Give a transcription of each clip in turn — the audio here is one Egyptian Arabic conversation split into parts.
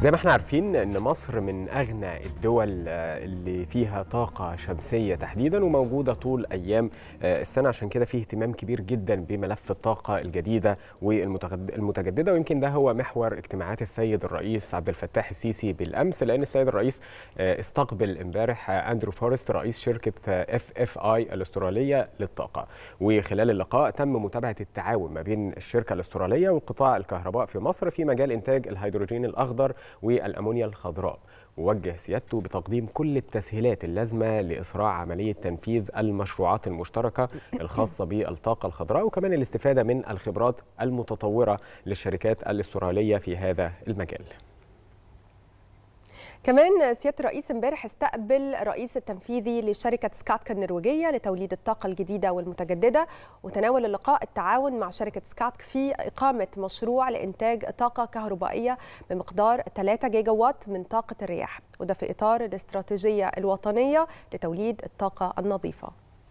زي ما احنا عارفين ان مصر من اغنى الدول آه، اللي فيها طاقه شمسيه تحديدا وموجوده طول ايام آه، السنه عشان كده فيه اهتمام كبير جدا بملف الطاقه الجديده والمتجدده ويمكن ده هو محور اجتماعات السيد الرئيس عبد الفتاح السيسي بالامس لان السيد الرئيس آه، استقبل امبارح آه، اندرو فورست رئيس شركه اف اف اي الاستراليه للطاقه وخلال اللقاء تم متابعه التعاون ما بين الشركه الاستراليه وقطاع الكهرباء في مصر في مجال انتاج الهيدروجين الاخضر والامونيا الخضراء ووجه سيادته بتقديم كل التسهيلات اللازمه لاسراع عمليه تنفيذ المشروعات المشتركه الخاصه بالطاقه الخضراء وكمان الاستفاده من الخبرات المتطوره للشركات الاستراليه في هذا المجال. كمان سياده الرئيس امبارح استقبل الرئيس التنفيذي لشركه سكاتكا النرويجيه لتوليد الطاقه الجديده والمتجدده وتناول اللقاء التعاون مع شركه سكاتك في اقامه مشروع لانتاج طاقه كهربائيه بمقدار 3 جيجا وات من طاقه الرياح وده في اطار الاستراتيجيه الوطنيه لتوليد الطاقه النظيفه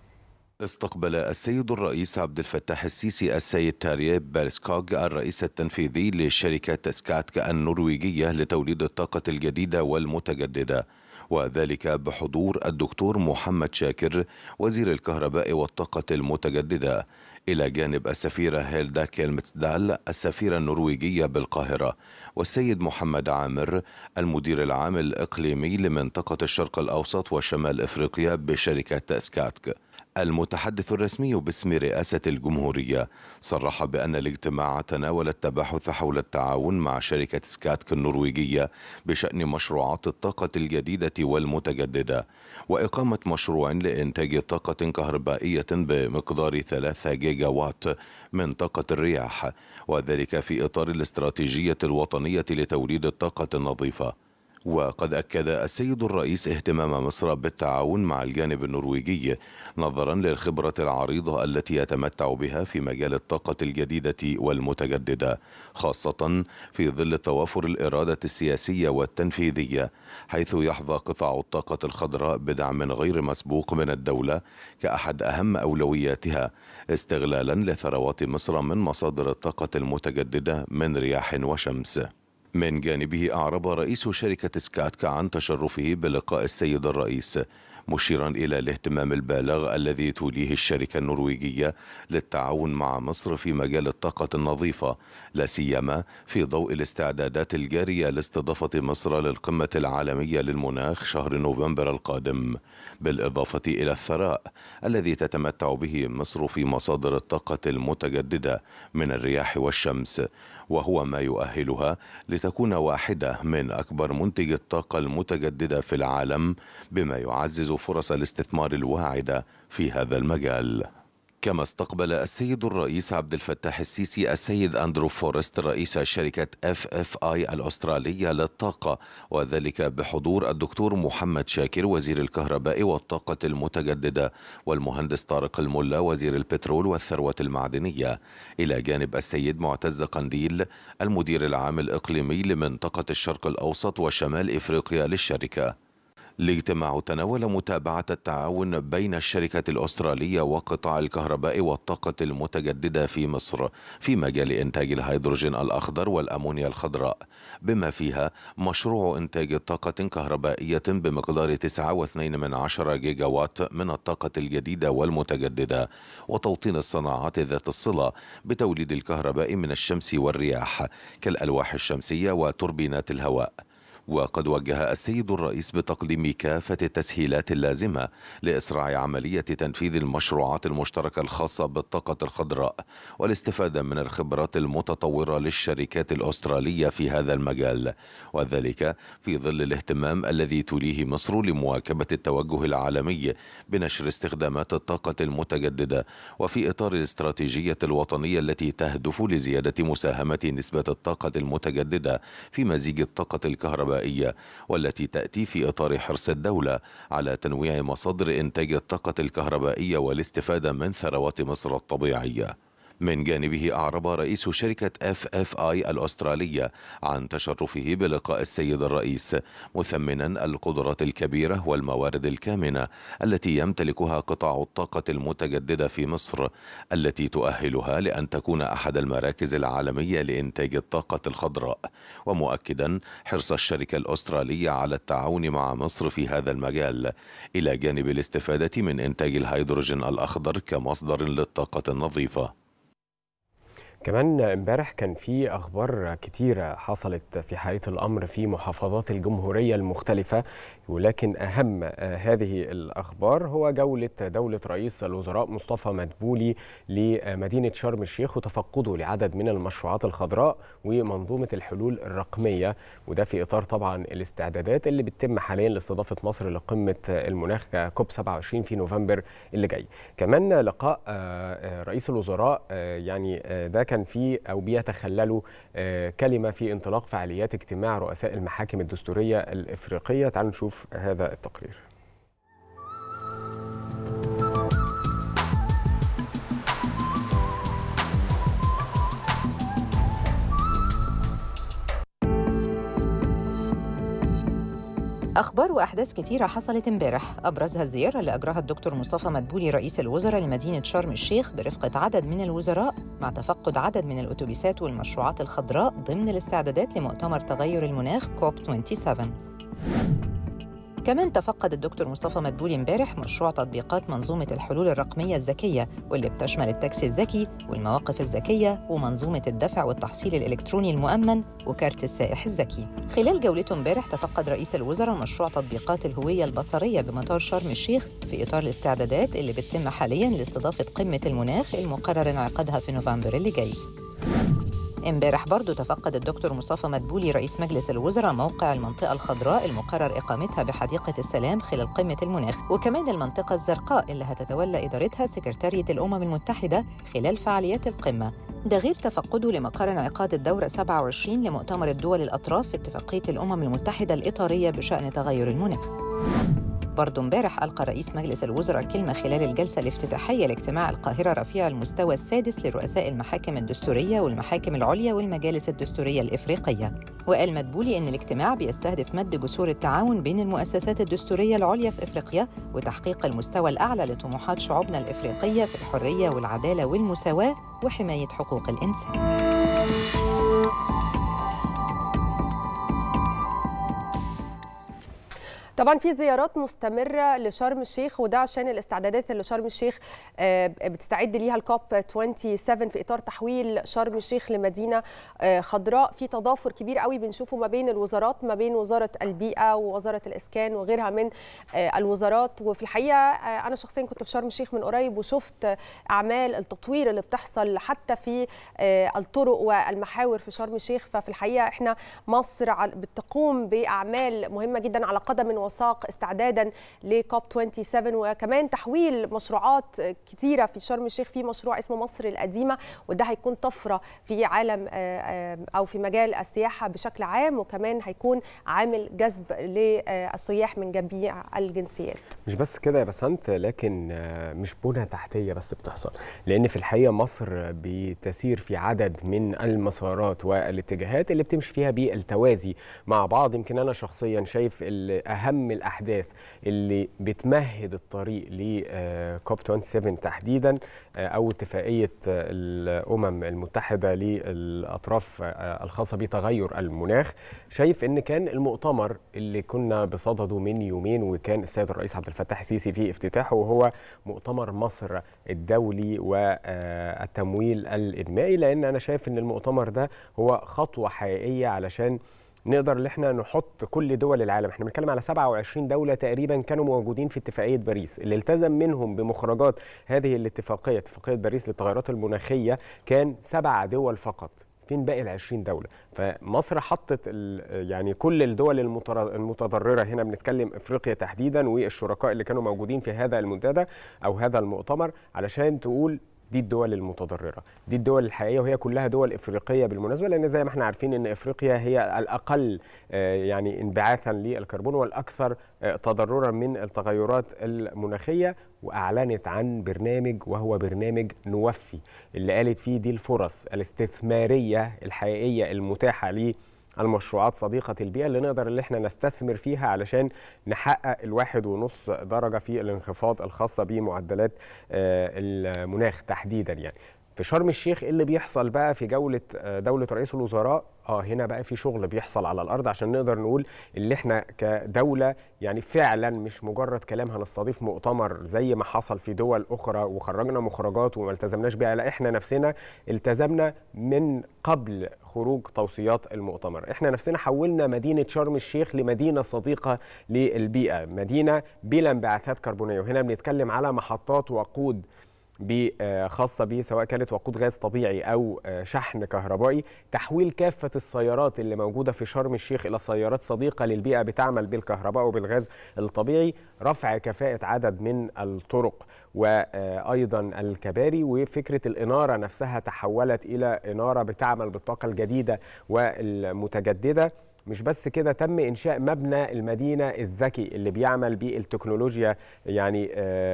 استقبل السيد الرئيس عبد الفتاح السيسي السيد تاريب بالسكوغ الرئيس التنفيذي لشركة سكاتك النرويجية لتوليد الطاقة الجديدة والمتجددة وذلك بحضور الدكتور محمد شاكر وزير الكهرباء والطاقة المتجددة إلى جانب السفيرة هيلدا كيلمتسدال السفيرة النرويجية بالقاهرة والسيد محمد عامر المدير العام الإقليمي لمنطقة الشرق الأوسط وشمال إفريقيا بشركة سكاتك المتحدث الرسمي باسم رئاسة الجمهورية صرح بأن الاجتماع تناول التباحث حول التعاون مع شركة سكاتك النرويجية بشأن مشروعات الطاقة الجديدة والمتجددة وإقامة مشروع لإنتاج طاقة كهربائية بمقدار 3 جيجا وات من طاقة الرياح وذلك في إطار الاستراتيجية الوطنية لتوليد الطاقة النظيفة وقد أكد السيد الرئيس اهتمام مصر بالتعاون مع الجانب النرويجي نظرا للخبرة العريضة التي يتمتع بها في مجال الطاقة الجديدة والمتجددة خاصة في ظل توافر الإرادة السياسية والتنفيذية حيث يحظى قطاع الطاقة الخضراء بدعم غير مسبوق من الدولة كأحد أهم أولوياتها استغلالا لثروات مصر من مصادر الطاقة المتجددة من رياح وشمس من جانبه أعرب رئيس شركة سكاتكا عن تشرفه بلقاء السيد الرئيس مشيرا إلى الاهتمام البالغ الذي توليه الشركة النرويجية للتعاون مع مصر في مجال الطاقة النظيفة لا سيما في ضوء الاستعدادات الجارية لاستضافة مصر للقمة العالمية للمناخ شهر نوفمبر القادم بالإضافة إلى الثراء الذي تتمتع به مصر في مصادر الطاقة المتجددة من الرياح والشمس وهو ما يؤهلها لتكون واحدة من أكبر منتج الطاقة المتجددة في العالم بما يعزز فرص الاستثمار الواعدة في هذا المجال كما استقبل السيد الرئيس عبد الفتاح السيسي السيد أندرو فورست رئيس شركة اف اف اي الأسترالية للطاقة وذلك بحضور الدكتور محمد شاكر وزير الكهرباء والطاقة المتجددة والمهندس طارق الملا وزير البترول والثروة المعدنية إلى جانب السيد معتز قنديل المدير العام الإقليمي لمنطقة الشرق الأوسط وشمال إفريقيا للشركة الاجتماع تناول متابعة التعاون بين الشركة الأسترالية وقطاع الكهرباء والطاقة المتجددة في مصر في مجال إنتاج الهيدروجين الأخضر والأمونيا الخضراء بما فيها مشروع إنتاج طاقة كهربائية بمقدار 9.2 من عشرة جيجا وات من الطاقة الجديدة والمتجددة وتوطين الصناعات ذات الصلة بتوليد الكهرباء من الشمس والرياح كالألواح الشمسية وتوربينات الهواء وقد وجه السيد الرئيس بتقديم كافة التسهيلات اللازمة لإسراع عملية تنفيذ المشروعات المشتركة الخاصة بالطاقة الخضراء والاستفادة من الخبرات المتطورة للشركات الأسترالية في هذا المجال وذلك في ظل الاهتمام الذي توليه مصر لمواكبة التوجه العالمي بنشر استخدامات الطاقة المتجددة وفي إطار الاستراتيجية الوطنية التي تهدف لزيادة مساهمة نسبة الطاقة المتجددة في مزيج الطاقة الكهربائية الكهربائية والتي تأتي في إطار حرص الدولة على تنويع مصادر إنتاج الطاقة الكهربائية والاستفادة من ثروات مصر الطبيعية من جانبه أعرب رئيس شركة اف اف اي الأسترالية عن تشرفه بلقاء السيد الرئيس مثمنا القدرات الكبيرة والموارد الكامنة التي يمتلكها قطاع الطاقة المتجددة في مصر التي تؤهلها لأن تكون أحد المراكز العالمية لإنتاج الطاقة الخضراء ومؤكدا حرص الشركة الأسترالية على التعاون مع مصر في هذا المجال إلى جانب الاستفادة من إنتاج الهيدروجين الأخضر كمصدر للطاقة النظيفة كمان امبارح كان في اخبار كتيره حصلت في حقيقه الامر في محافظات الجمهوريه المختلفه ولكن اهم هذه الاخبار هو جوله دوله رئيس الوزراء مصطفى مدبولي لمدينه شرم الشيخ وتفقده لعدد من المشروعات الخضراء ومنظومه الحلول الرقميه وده في اطار طبعا الاستعدادات اللي بتتم حاليا لاستضافه مصر لقمه المناخ كوب 27 في نوفمبر اللي جاي كمان لقاء رئيس الوزراء يعني ده كان فيه او بيتخللوا كلمه في انطلاق فعاليات اجتماع رؤساء المحاكم الدستوريه الافريقيه تعالوا نشوف هذا التقرير أخبار وأحداث كتيرة حصلت امبارح أبرزها الزيارة اللي أجراها الدكتور مصطفى مدبولي رئيس الوزراء لمدينة شرم الشيخ برفقة عدد من الوزراء مع تفقد عدد من الأتوبيسات والمشروعات الخضراء ضمن الاستعدادات لمؤتمر تغير المناخ كوب 27 كمان تفقد الدكتور مصطفى مدبولي امبارح مشروع تطبيقات منظومة الحلول الرقمية الذكية واللي بتشمل التاكسي الذكي والمواقف الذكية ومنظومة الدفع والتحصيل الإلكتروني المؤمن وكارت السائح الذكي. خلال جولته امبارح تفقد رئيس الوزراء مشروع تطبيقات الهوية البصرية بمطار شرم الشيخ في إطار الاستعدادات اللي بتتم حالياً لاستضافة قمة المناخ المقرر انعقادها في نوفمبر اللي جاي. امبارح برضه تفقد الدكتور مصطفى مدبولي رئيس مجلس الوزراء موقع المنطقة الخضراء المقرر إقامتها بحديقة السلام خلال قمة المناخ وكمان المنطقة الزرقاء اللي هتتولى إدارتها سكرتارية الأمم المتحدة خلال فعاليات القمة ده غير تفقده لمقر انعقاد الدورة 27 لمؤتمر الدول الأطراف في اتفاقية الأمم المتحدة الإطارية بشأن تغير المناخ برضه امبارح ألقى رئيس مجلس الوزراء كلمة خلال الجلسة الافتتاحية لاجتماع القاهرة رفيع المستوى السادس لرؤساء المحاكم الدستورية والمحاكم العليا والمجالس الدستورية الإفريقية وقال مدبولي إن الاجتماع بيستهدف مد جسور التعاون بين المؤسسات الدستورية العليا في إفريقيا وتحقيق المستوى الأعلى لطموحات شعوبنا الإفريقية في الحرية والعدالة والمساواة وحماية حقوق الإنسان طبعا في زيارات مستمره لشرم الشيخ وده عشان الاستعدادات اللي شرم الشيخ بتستعد ليها الكوب 27 في اطار تحويل شرم الشيخ لمدينه خضراء في تضافر كبير قوي بنشوفه ما بين الوزارات ما بين وزاره البيئه ووزاره الاسكان وغيرها من الوزارات وفي الحقيقه انا شخصيا كنت في شرم الشيخ من قريب وشفت اعمال التطوير اللي بتحصل حتى في الطرق والمحاور في شرم الشيخ ففي الحقيقه احنا مصر بتقوم باعمال مهمه جدا على قدم وساق استعدادا لكوب 27 وكمان تحويل مشروعات كتيره في شرم الشيخ في مشروع اسمه مصر القديمه وده هيكون طفره في عالم او في مجال السياحه بشكل عام وكمان هيكون عامل جذب للسياح من جميع الجنسيات مش بس كده يا بسنت لكن مش بنى تحتيه بس بتحصل لان في الحقيقه مصر بتسير في عدد من المسارات والاتجاهات اللي بتمشي فيها بالتوازي مع بعض يمكن انا شخصيا شايف اهم اهم الاحداث اللي بتمهد الطريق لكوب 27 تحديدا او اتفاقيه الامم المتحده للاطراف الخاصه بتغير المناخ شايف ان كان المؤتمر اللي كنا بصدده من يومين وكان السيد الرئيس عبد الفتاح السيسي في افتتاحه وهو مؤتمر مصر الدولي والتمويل الانمائي لان انا شايف ان المؤتمر ده هو خطوه حقيقيه علشان نقدر ان احنا نحط كل دول العالم احنا بنتكلم على 27 دوله تقريبا كانوا موجودين في اتفاقيه باريس اللي التزم منهم بمخرجات هذه الاتفاقيه اتفاقيه باريس للتغيرات المناخيه كان سبع دول فقط فين باقي ال 20 دوله فمصر حطت يعني كل الدول المتضرره هنا بنتكلم افريقيا تحديدا والشركاء اللي كانوا موجودين في هذا المنتدى او هذا المؤتمر علشان تقول دي الدول المتضرره دي الدول الحقيقيه وهي كلها دول افريقيه بالمناسبه لان زي ما احنا عارفين ان افريقيا هي الاقل يعني انبعاثا للكربون والاكثر تضررا من التغيرات المناخيه واعلنت عن برنامج وهو برنامج نوفي اللي قالت فيه دي الفرص الاستثماريه الحقيقيه المتاحه ليه المشروعات صديقة البيئة اللي نقدر اللي احنا نستثمر فيها علشان نحقق الواحد ونص درجة في الانخفاض الخاصة بمعدلات المناخ تحديدا يعني في شرم الشيخ ايه اللي بيحصل بقى في جولة دولة رئيس الوزراء اه هنا بقى في شغل بيحصل على الارض عشان نقدر نقول اللي احنا كدولة يعني فعلا مش مجرد كلام هنستضيف مؤتمر زي ما حصل في دول اخرى وخرجنا مخرجات وما التزمناش بيها لا احنا نفسنا التزمنا من قبل خروج توصيات المؤتمر احنا نفسنا حولنا مدينة شرم الشيخ لمدينة صديقة للبيئة مدينة بلا انبعاثات كربونية وهنا بنتكلم على محطات وقود خاصة به سواء كانت وقود غاز طبيعي أو شحن كهربائي تحويل كافة السيارات اللي موجودة في شرم الشيخ إلى سيارات صديقة للبيئة بتعمل بالكهرباء وبالغاز الطبيعي رفع كفاءة عدد من الطرق وأيضا الكباري وفكرة الإنارة نفسها تحولت إلى إنارة بتعمل بالطاقة الجديدة والمتجددة مش بس كده تم انشاء مبنى المدينه الذكي اللي بيعمل بالتكنولوجيا يعني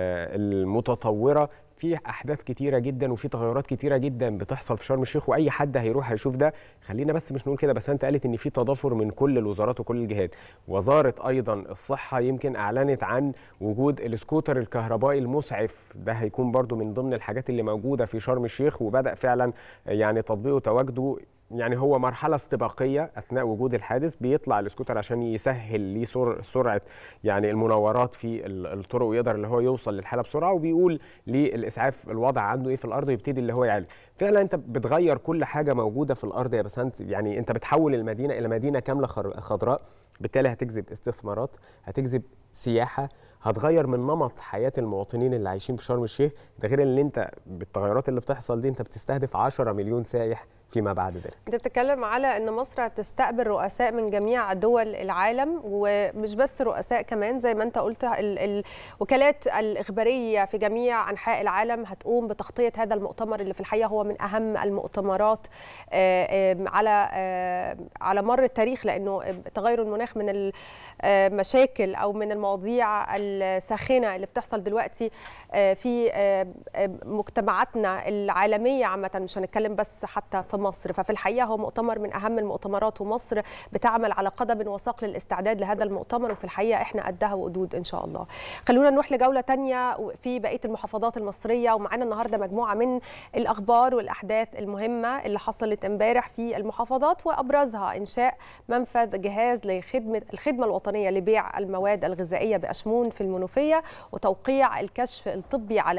المتطوره في احداث كتيره جدا وفي تغيرات كتيره جدا بتحصل في شرم الشيخ واي حد هيروح هيشوف ده خلينا بس مش نقول كده بس انت قالت ان في تضافر من كل الوزارات وكل الجهات وزاره ايضا الصحه يمكن اعلنت عن وجود السكوتر الكهربائي المسعف ده هيكون برضو من ضمن الحاجات اللي موجوده في شرم الشيخ وبدا فعلا يعني تطبيقه تواجده يعني هو مرحله استباقيه اثناء وجود الحادث بيطلع السكوتر عشان يسهل ليه سرعه يعني المناورات في الطرق ويقدر اللي هو يوصل للحاله بسرعه وبيقول للاسعاف الوضع عنده ايه في الارض ويبتدي اللي هو يعالج فعلا انت بتغير كل حاجه موجوده في الارض يا بسنت يعني انت بتحول المدينه الى مدينه كامله خضراء بالتالي هتجذب استثمارات هتجذب سياحه هتغير من نمط حياه المواطنين اللي عايشين في شرم الشيخ ده غير ان انت بالتغيرات اللي بتحصل دي انت بتستهدف 10 مليون سائح فيما بعد ذلك انت بتتكلم على ان مصر هتستقبل رؤساء من جميع دول العالم ومش بس رؤساء كمان زي ما انت قلت الوكالات الاخباريه في جميع انحاء العالم هتقوم بتغطيه هذا المؤتمر اللي في الحقيقه هو من اهم المؤتمرات على على مر التاريخ لانه تغير المناخ من المشاكل او من المواضيع الساخنه اللي بتحصل دلوقتي في مجتمعاتنا العالميه عامه مش هنتكلم بس حتى في مصر ففي الحقيقه هو مؤتمر من اهم المؤتمرات ومصر بتعمل على قدم وساق للاستعداد لهذا المؤتمر وفي الحقيقه احنا قدها وقدود ان شاء الله خلونا نروح لجوله تانية في بقيه المحافظات المصريه ومعانا النهارده مجموعه من الاخبار والاحداث المهمه اللي حصلت امبارح في المحافظات وابرزها انشاء منفذ جهاز لخدمه الخدمه الوطنيه لبيع المواد الغذائيه باشمون في المنوفيه وتوقيع الكشف الطبي على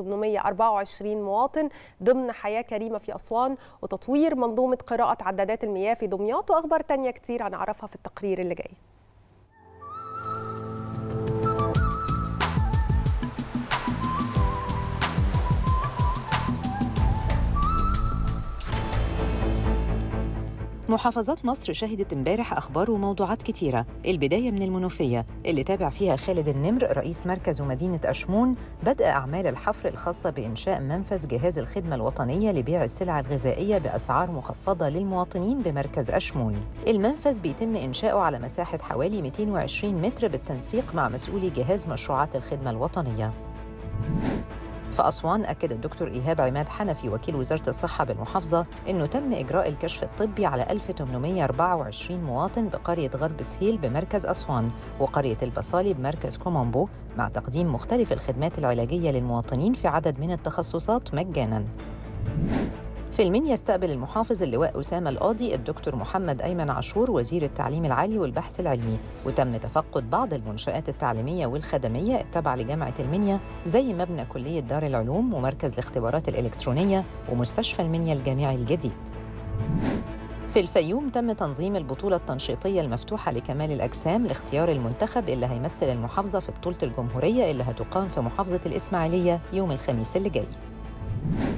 1824 مواطن ضمن حياه كريمه في اسوان وتطوير منظومة قراءة عدادات المياه في دمياط وأخبار تانية كتير هنعرفها في التقرير اللي جاي محافظات مصر شهدت امبارح اخبار وموضوعات كتيره البدايه من المنوفيه اللي تابع فيها خالد النمر رئيس مركز مدينه اشمون بدء اعمال الحفر الخاصه بانشاء منفذ جهاز الخدمه الوطنيه لبيع السلع الغذائيه باسعار مخفضه للمواطنين بمركز اشمون المنفذ بيتم انشاؤه على مساحه حوالي 220 متر بالتنسيق مع مسؤولي جهاز مشروعات الخدمه الوطنيه في أسوان أكد الدكتور إيهاب عماد حنفي وكيل وزارة الصحة بالمحافظة أنه تم إجراء الكشف الطبي على 1824 مواطن بقرية غرب سهيل بمركز أسوان وقرية البصالي بمركز كومومبو مع تقديم مختلف الخدمات العلاجية للمواطنين في عدد من التخصصات مجاناً. في المنيا استقبل المحافظ اللواء أسامة القاضي الدكتور محمد أيمن عاشور وزير التعليم العالي والبحث العلمي وتم تفقد بعض المنشآت التعليمية والخدمية التابعة لجامعة المنيا زي مبنى كلية دار العلوم ومركز الاختبارات الإلكترونية ومستشفى المنيا الجامعي الجديد في الفيوم تم تنظيم البطولة التنشيطية المفتوحة لكمال الأجسام لاختيار المنتخب اللي هيمثل المحافظة في بطولة الجمهورية اللي هتقام في محافظة الإسماعيلية يوم الخميس اللي جاي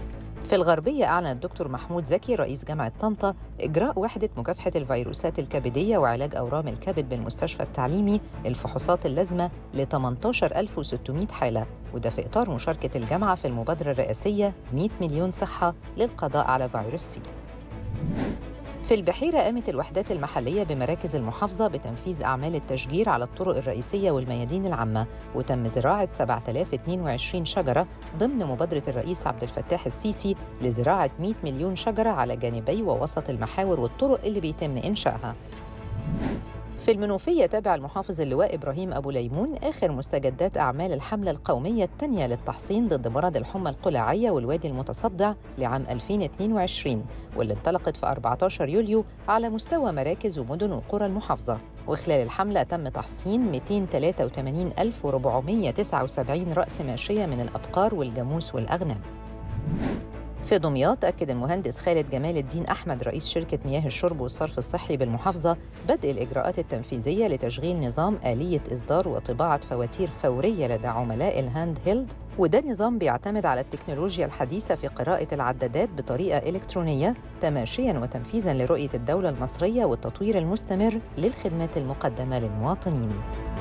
في الغربية أعلن الدكتور محمود زكي رئيس جامعة طنطا إجراء وحدة مكافحة الفيروسات الكبدية وعلاج أورام الكبد بالمستشفى التعليمي الفحوصات اللازمة ل 18600 حالة وده في إطار مشاركة الجامعة في المبادرة الرئاسية 100 مليون صحة للقضاء على فيروس سي في البحيرة قامت الوحدات المحلية بمراكز المحافظة بتنفيذ أعمال التشجير على الطرق الرئيسية والميادين العامة وتم زراعة 7022 شجرة ضمن مبادرة الرئيس عبد الفتاح السيسي لزراعة 100 مليون شجرة على جانبي ووسط المحاور والطرق اللي بيتم إنشائها في المنوفية تابع المحافظ اللواء إبراهيم أبو ليمون آخر مستجدات أعمال الحملة القومية الثانية للتحصين ضد مرض الحمى القلاعية والوادي المتصدع لعام 2022 واللي انطلقت في 14 يوليو على مستوى مراكز ومدن وقرى المحافظة وخلال الحملة تم تحصين 283479 رأس ماشية من الأبقار والجاموس والأغنام في دمياط أكد المهندس خالد جمال الدين أحمد رئيس شركة مياه الشرب والصرف الصحي بالمحافظة بدء الإجراءات التنفيذية لتشغيل نظام آلية إصدار وطباعة فواتير فورية لدى عملاء الهاند هيلد وده نظام بيعتمد على التكنولوجيا الحديثة في قراءة العدادات بطريقة إلكترونية تماشياً وتنفيذاً لرؤية الدولة المصرية والتطوير المستمر للخدمات المقدمة للمواطنين